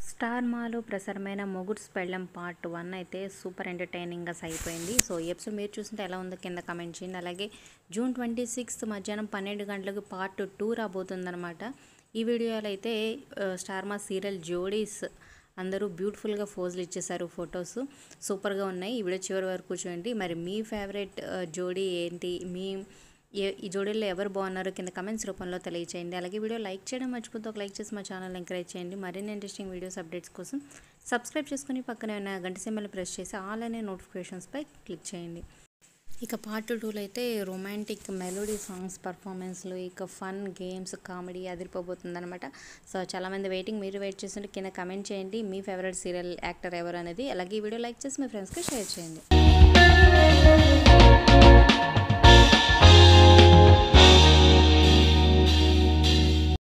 star మాలో ప్రసారమైన మొగుడ్స్ పెళ్ళం పార్ట్ వన్ అయితే సూపర్ ఎంటర్టైనింగ్గా అయిపోయింది సో ఈ ఎపిసోడ్ మీరు చూస్తుంటే ఎలా ఉందో కింద కమెంట్ చేయండి అలాగే జూన్ ట్వంటీ సిక్స్త్ మధ్యాహ్నం పన్నెండు గంటలకు పార్ట్ టూ రాబోతుందన్నమాట ఈ వీడియోలో అయితే ఆ, స్టార్ మా సీరియల్ జోడీస్ అందరూ బ్యూటిఫుల్గా ఫోజులు ఇచ్చేసారు ఫొటోస్ సూపర్గా ఉన్నాయి ఈ వీడియో చివరి వరకు చూడండి మరి మీ ఫేవరెట్ ఆ, జోడీ ఏంటి మీ ఏ- ఈ జోడీల్లో ఎవరు బాగున్నారో కింద కమెంట్స్ రూపంలో తెలియచేయండి అలాగే వీడియో లైక్ చేయడం మర్చిపోతే ఒక లైక్ చేసి మా ఛానల్ ఎంకరేజ్ చేయండి మరిన్ని ఇంట్రెస్టింగ్ వీడియోస్ అప్డేట్స్ కోసం సబ్స్క్రైబ్ చేసుకుని పక్కనే ఉన్న గంట సింబల్ ప్రెస్ చేసి ఆల్ అనే నోటిఫికేషన్స్పై క్లిక్ చేయండి ఇక పార్ట్ టూలో అయితే రొమాంటిక్ మెలోడీ సాంగ్స్ పర్ఫార్మెన్స్లు ఇక ఫన్ గేమ్స్ కామెడీ అదిరిపోబోతుంది అనమాట సో చాలామంది వెయిటింగ్ మీరు వెయిట్ చేస్తుంటే కింద కమెంట్ చేయండి మీ ఫేవరెట్ సీరియల్ యాక్టర్ ఎవరు అనేది అలాగే ఈ వీడియో లైక్ చేసి మీ ఫ్రెండ్స్కి షేర్ చేయండి